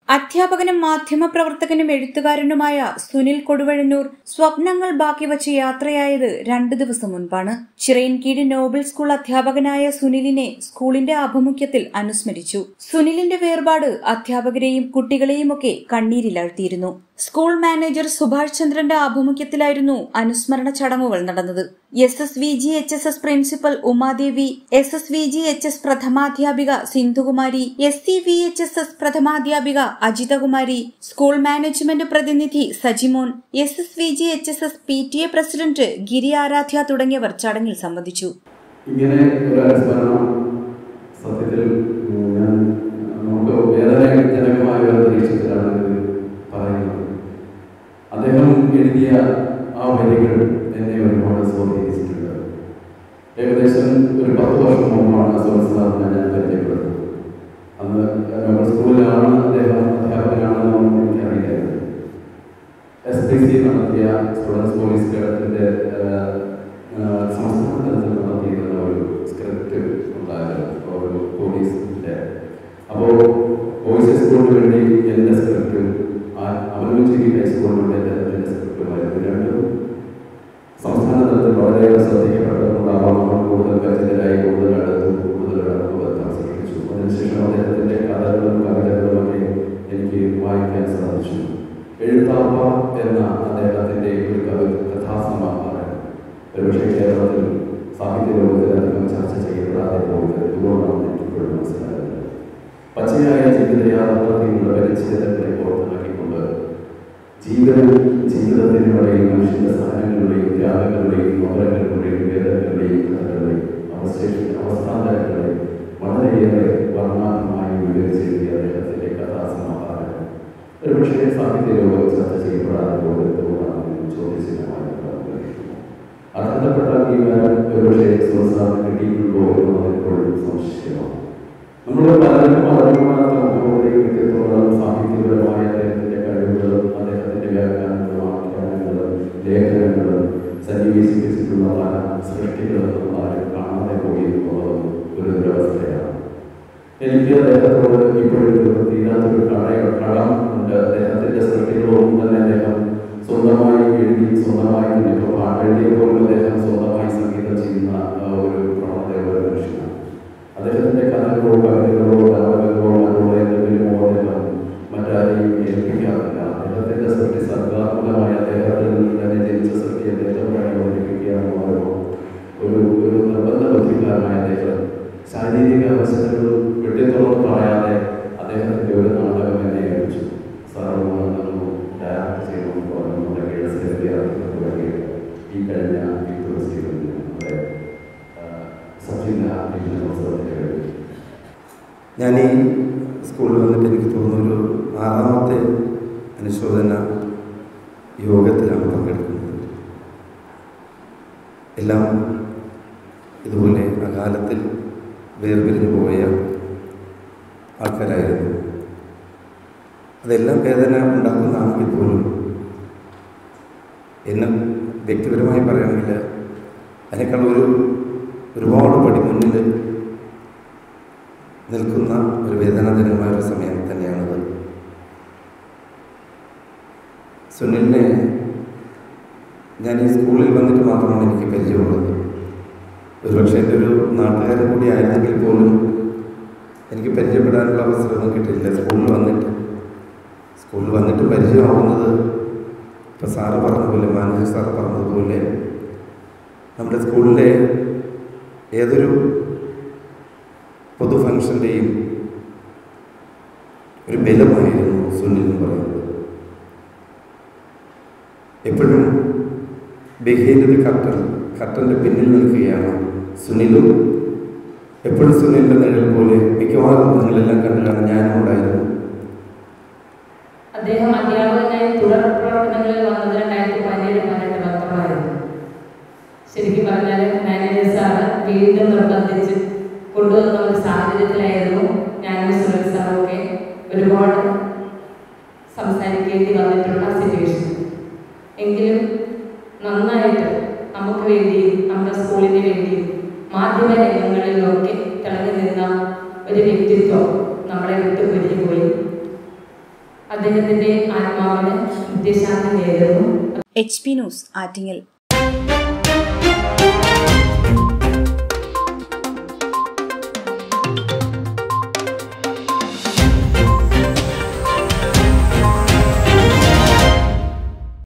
അധ്യാപകനും മാധ്യമപ്രവർത്തകനും എഴുത്തുകാരനുമായ സുനിൽ കൊടുവഴന്നൂർ സ്വപ്നങ്ങൾ ബാക്കി വച്ച് യാത്രയായത് രണ്ടു ദിവസം മുൻപാണ് ചിറയൻകീഴ് നോബൽ സ്കൂൾ അധ്യാപകനായ സുനിലിനെ സ്കൂളിന്റെ ആഭിമുഖ്യത്തിൽ അനുസ്മരിച്ചു സുനിലിന്റെ വേർപാട് അധ്യാപകരെയും കുട്ടികളെയുമൊക്കെ കണ്ണീരിലാഴ്ത്തിയിരുന്നു സ്കൂൾ മാനേജർ സുഭാഷ് ചന്ദ്രന്റെ ആഭിമുഖ്യത്തിലായിരുന്നു അനുസ്മരണ ചടങ്ങുകൾ നടന്നത് S S V G H S S principal Umadevi S S V G H S പ്രഥമാധ്യാപിക Sindhukumari S C V H S S പ്രഥമാധ്യാപിക അജിതകുമാരി സ്കൂൾ മാനേജ്മെന്റ് പ്രതിനിധി Sajimon S S V G H S S P T A president Giri Aradhya തുടങ്ങിയവർ ചടങ്ങിൽ സംബന്ധിച്ചു ഇങ്ങനെ ഒരു അനുസ്മരണം സത്യത്തിൽ ഉം, ഞാൻ നമുക്ക് വേദനാജനകമായ ഒരു അന്തരീക്ഷത്തിലാണ് ഇത് പറയുന്നത് അദ്ദേഹം എഴുതിയ ആ വരികൾ എന്നെ ഒരുപാട് സ്വാധീനിച്ചിട്ടുണ്ട് ഏകദേശം ഒരു പത്ത് വർഷം മുമ്പാണ് സുരസ് സാറിനെ ഞാൻ പരിചയപ്പെടുന്നത് അന്ന് നമ്മൾ സ്കൂളിലാണ് അദ്ദേഹം അധ്യാപകനാണെന്നൊന്നും എനിക്കറിയില്ലായിരുന്നു എസ് പി സി നടത്തിയ സ്റ്റുഡൻസ് പോലീസ് കേഡറ്റിൻ്റെ സംസ്ഥാന തലത്തിൽ നടത്തിയിരുന്ന ഒരു സ്ക്രിപ്റ്റ് ഉണ്ടായിരുന്നു ഒരു പോലീസിൻ്റെ അപ്പോൾ ബോയ്സ് ഹൈസ്കൂളിന് വേണ്ടി എൻ്റെ സ്ക്രിപ്റ്റും അവലോചിക്ക് ഹൈസ്കൂളിന് വേണ്ടി എൻ്റെ സ്ക്രിപ്റ്റുമായിരുന്നു രണ്ടും സംസ്ഥാന തലത്തിൽ വളരെയേറെ ശ്രദ്ധിക്കപ്പെട്ടതുകൊണ്ടാവാം നമ്മൾ കൂടുതൽ പരിചിതരായി കൂടുതൽ അടുത്ത് കൂടുതൽ അടുത്ത് എത്താൻ ശ്രമിച്ചു അതിനുശേഷം അദ്ദേഹത്തിൻ്റെ കഥകളും കവിതകളും ഒക്കെ എനിക്ക് വായിക്കാൻ സാധിച്ചു എഴുത്താപ്പ എന്ന അദ്ദേഹത്തിൻ്റെ ഒരു കവി കഥാസമാഹാരം ഒരുപക്ഷെ കേരളത്തിൽ സാഹിത്യ ലോകത്തിൽ അധികം ചർച്ച ചെയ്യപ്പെടാതെ പോയത് ഇതുകൊണ്ടാണ് എനിക്ക് ഇപ്പോഴും മനസ്സിലായത് പച്ചയായ ജീവിത യാഥാർത്ഥ്യങ്ങളുടെ പരിച്ഛേദങ്ങളെ പുറത്തിറക്കിക്കൊണ്ട് ജീവിതവും ജീവിതത്തിനുടെയും മനുഷ്യന്റെ സഹനങ്ങളുടെയും ത്യാഗങ്ങളുടെയും നൊമ്പരങ്ങളുടെയും വേദനകളുടെയും കഥകളുടെയും അവശേഷ അവസ്ഥാന്തരങ്ങളെ വളരെയേറെ വർണ്ണാത്മകമായി വിവരിച്ചെഴുതിയ അദ്ദേഹത്തിന്റെ കഥാസമാഹാരം ഒരുപക്ഷെ സാഹിത്യ ലോകം ചർച്ച ചെയ്യപ്പെടാതെ പോയതുകൊണ്ടാണ് ചോദ്യചിഹ്നമായി അർഹതപ്പെട്ട ഈ കാര്യം ഒരുപക്ഷെ സുഹൃത്താറിന് കിട്ടിയിട്ടുണ്ടോ എന്നുള്ളത് ഇപ്പോഴും സംശയമാണ് നമ്മൾ പലർക്കും അറിഞ്ഞുകൂടാത്ത മുഖ്യമന്ത്രി വ്യക്തിത്വങ്ങളും സാഹിത്യപരമായ അദ്ദേഹത്തിന്റെ കഴിവുകളും അദ്ദേഹത്തിന്റെ വ്യാഖ്യാനങ്ങളും ആഖ്യാനങ്ങളും ലേഖനങ്ങളും സന്നിവേശിപ്പിച്ചിട്ടുള്ള പല സൃഷ്ടികളൊന്നും ആരും കാണാതെ പോയി എന്നുള്ളത് ഒരു ദുരവസ്ഥയാണ് എനിക്ക് അദ്ദേഹത്തോട് ഇപ്പോഴും തീരാത്തൊരു കടയ കടം ഉണ്ട് അദ്ദേഹത്തിന്റെ സൃഷ്ടികളൊന്നും തന്നെ അദ്ദേഹം സ്വന്തമായി എഴുതി സ്വന്തമായി തന്നെ ഇപ്പോൾ പാട്ടെഴുതിയ പോലും അദ്ദേഹം സ്വന്തമായി സംഗീതം ചെയ്യുന്ന ആ, ഒരു പ്രവണതയുള്ള ഒരു മനുഷ്യനാണ് അദ്ദേഹത്തിന്റെ കഥകളോ കവിതകളോ കഥകളോ അതുപോലെ എന്തെങ്കിലും ഓർമ്മകൾ മറ്റാരെയും ഏൽപ്പിക്കാറില്ല അദ്ദേഹത്തിന്റെ സൃഷ്ടി സർഗാത്മകമായ അദ്ദേഹത്തിൽ നിന്ന് തന്നെ ജനിച്ച സൃഷ്ടി അദ്ദേഹം വഴി അവതരിപ്പിക്കുക എന്നുള്ളത് ഒരു ഒരു നിർബന്ധ ബുദ്ധിക്കാരനായ അദ്ദേഹം ശാരീരിക അവസരങ്ങൾ വെട്ടിത്തുറന്ന് പറയാതെ അദ്ദേഹത്തിന്റെ ഒരു നാടകം എന്നെ ഏൽപ്പിച്ചു സാറുമാണെന്നു ഡയറക്ട് ചെയ്തു നമ്മുടെ തുടങ്ങി ഈ കഴിഞ്ഞ ഈ ടൂറിസ്റ്റുകളിൽ നമ്മുടെ സബ്ജില്ല മത്സരത്തിൽ ഞാൻ ഈ സ്കൂളിൽ വന്നിട്ട് എനിക്ക് തോന്നുന്നു ഒരു ആറാമത്തെ അനുശോചന യോഗത്തിലാണ് പങ്കെടുക്കുന്നത് എല്ലാം ഇതുപോലെ അകാലത്തിൽ വേർപിരിഞ്ഞു പോയ ആൾക്കാരായിരുന്നു അതെല്ലാം വേദന ഉണ്ടാക്കുന്നതാണെങ്കിൽ പോലും എന്നെ വ്യക്തിപരമായി പറയുകയാണെങ്കിൽ അതിനേക്കാൾ ഒരു ഒരുപാട് പടി മുന്നിൽ നിൽക്കുന്ന ഒരു വേദനാജനകമായ ഒരു സമയം തന്നെയാണത് സുനിലിനെ ഞാൻ ഈ സ്കൂളിൽ വന്നിട്ട് മാത്രമാണ് എനിക്ക് പരിചയമുള്ളത് ഒരുപക്ഷെ എൻ്റെ ഒരു നാട്ടുകാരൻ കൂടി ആയിരുന്നെങ്കിൽ പോലും എനിക്ക് പരിചയപ്പെടാനുള്ള അവസരമൊന്നും കിട്ടിയില്ല സ്കൂളിൽ വന്നിട്ട് സ്കൂളിൽ വന്നിട്ട് പരിചയമാവുന്നത് ഇപ്പം സാറ് പറഞ്ഞ പോലെ മാനേജർ സാറ് പറഞ്ഞതുപോലെ നമ്മുടെ സ്കൂളിലെ ഏതൊരു പൊതു ഫംഗ്ഷൻ്റെയും ഒരു ബലമായിരുന്നു സുനിൽ എന്ന് പറയുന്നത് എപ്പോഴും ബിഹൈൻഡ് ദി കർട്ടൻ കർട്ടൻ്റെ പിന്നിൽ നിൽക്കുകയാണ് സുനിലും എപ്പോഴും സുനിലിൻ്റെ നിഴൽ പോലെ മിക്കവാറും നിങ്ങളെല്ലാം കണ്ടിട്ടാണ് ഞാനും ഉണ്ടായിരുന്നു അദ്ദേഹം അധ്യാപകനായി തുടർ പ്രവർത്തനങ്ങളിൽ വന്നത് രണ്ടായിരത്തി പതിനേഴ് പതിനെട്ട് പത്തൊമ്പതായിരുന്നു ശരിക്കും പറഞ്ഞാൽ മാനേജർ സാറ് വീണ്ടും നിർബന്ധിച്ച് കൊണ്ടുവന്ന ഒരു സാഹചര്യത്തിലായിരുന്നു ഞാനും സുരേഷ് സാറും ഒക്കെ ഒരുപാട് സംസാരിക്കേണ്ടി വന്നിട്ടുള്ള സിറ്റുവേഷൻ എങ്കിലും നന്നായിട്ട് നമുക്ക് വേണ്ടിയും നമ്മുടെ സ്കൂളിന് വേണ്ടിയും മാധ്യമ രംഗങ്ങളിലൊക്കെ തിളങ്ങി നിന്ന ഒരു വ്യക്തിത്വം നമ്മളെ വിട്ടു പിരിഞ്ഞു പോയി അദ്ദേഹത്തിന്റെ ആത്മാവിന് നിത്യശാന്തി നേരുന്നു എച്ച് പി ന്യൂസ് ആറ്റിങ്ങൽ